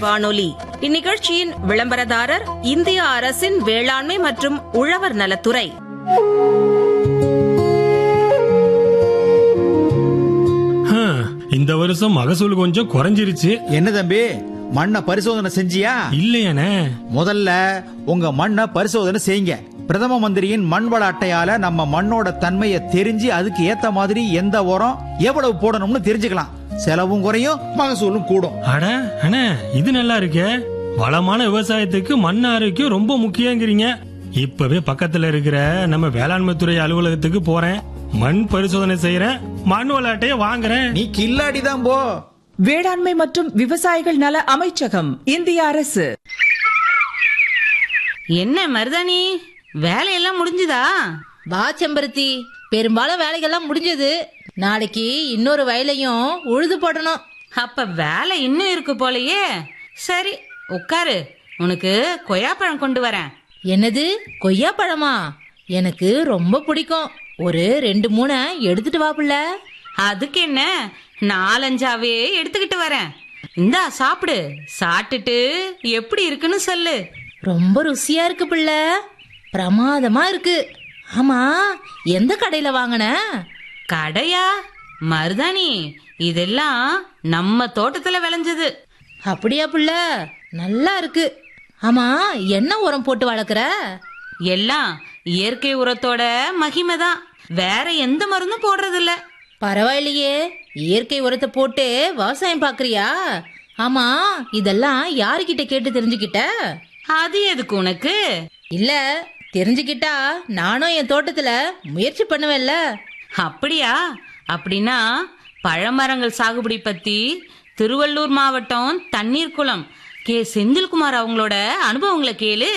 வானொலி இந்நிகழ்ச்சியின் விளம்பரதாரர் இந்திய அரசின் வேளாண்மை மற்றும் உழவர் நலத்துறை ஹம், இந்த வருஷம் மகசூல் கொஞ்சம் குறைஞ்சிருச்சு என்ன தம்பி மண்ணை பரிசோதனை செஞ்சியா இல்லையானே முதல்ல உங்க மண்ணை பரிசோதனை செய்யுங்க பிரதம மந்திரியின் மண் வள அட்டையால நம்ம மண்ணோட தன்மையை தெரிஞ்சு அதுக்கு ஏத்த மாதிரி எந்த உரம் எவ்வளவு போடணும்னு தெரிஞ்சுக்கலாம் செலவும் குறையும் மகசூலும் கூடும் அட அண்ணே இது நல்லா இருக்கே வளமான விவசாயத்துக்கு மண் ஆரோக்கியம் ரொம்ப முக்கியங்கிறீங்க இப்பவே பக்கத்துல இருக்கிற நம்ம வேளாண்மை துறை அலுவலகத்துக்கு போறேன் மண் பரிசோதனை செய்யறேன் மண் விளையாட்டைய வாங்குறேன் நீ கில்லாடி தான் போ வேளாண்மை மற்றும் விவசாயிகள் நல அமைச்சகம் இந்திய அரசு என்ன மருதாணி வேலையெல்லாம் முடிஞ்சுதா வா செம்பருத்தி பெரும்பாலும் வேலைகள்லாம் முடிஞ்சது நாளைக்கு இன்னொரு வயலையும் உழுது போடணும் அப்ப வேலை இன்னும் இருக்கு போலயே சரி உட்காரு உனக்கு கொய்யாப்பழம் கொண்டு வரேன் என்னது கொய்யா பழமா எனக்கு ரொம்ப பிடிக்கும் ஒரு ரெண்டு மூணை எடுத்துட்டு வா புள்ள அதுக்கு என்ன நாலஞ்சாவே எடுத்துக்கிட்டு வரேன் இந்தா சாப்பிடு சாப்பிட்டுட்டு எப்படி இருக்குன்னு சொல்லு ரொம்ப ருசியா இருக்கு புள்ள பிரமாதமா இருக்கு ஆமா எந்த கடையில வாங்கின கடையா மருதாணி இதெல்லாம் நம்ம தோட்டத்துல விளைஞ்சது அப்படியா புள்ள நல்லா இருக்கு ஆமா என்ன உரம் போட்டு வளர்க்குற எல்லாம் இயற்கை உரத்தோட மகிமை தான் வேற எந்த மருந்தும் போடுறதில்ல பரவாயில்லையே இயற்கை உரத்தை போட்டு விவசாயம் பாக்குறியா ஆமா இதெல்லாம் யாருக்கிட்ட கேட்டு தெரிஞ்சுக்கிட்ட அது எதுக்கு உனக்கு இல்ல தெரிஞ்சுக்கிட்டா நானும் என் தோட்டத்துல முயற்சி பண்ணுவேன்ல அப்படியா அப்படின்னா பழமரங்கள் சாகுபடி பத்தி திருவள்ளூர் மாவட்டம் தண்ணீர் குளம் கே செந்தில்குமார் அவங்களோட அனுபவங்களை கேளு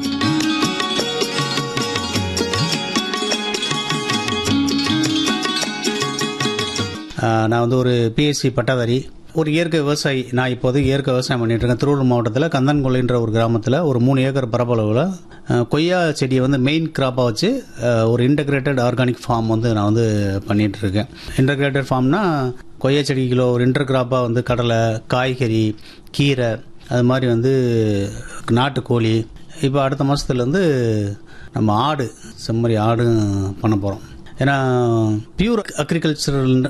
ஆஹ் நான் வந்து ஒரு பிஎஸ்சி பட்டதாரி ஒரு இயற்கை விவசாயி நான் இப்போது இயற்கை விவசாயம் பண்ணிட்டு இருக்கேன் திருவள்ளூர் மாவட்டத்தில் கந்தன்கொள்ளைன்ற ஒரு கிராமத்தில் ஒரு மூணு ஏக்கர் பரப்பளவில் ஆஹ் கொய்யா செடியை வந்து மெயின் கிராப்பாக வச்சு ஆஹ் ஒரு இன்டகிரேட்டட் ஆர்கானிக் ஃபார்ம் வந்து நான் வந்து பண்ணிட்டு இருக்கேன் இன்டகிரேட்டட் ஃபார்ம்னா கொய்யா செடி கிலோ ஒரு இன்டர் கிராப்பாக வந்து கடலை காய்கறி கீரை அது மாதிரி வந்து நாட்டுக்கோழி இப்போ அடுத்த மாதத்துலேருந்து நம்ம ஆடு செம்மறி ஆடும் பண்ண போகிறோம் ஏன்னா பியூர் அக்ரிகல்ச்சரல்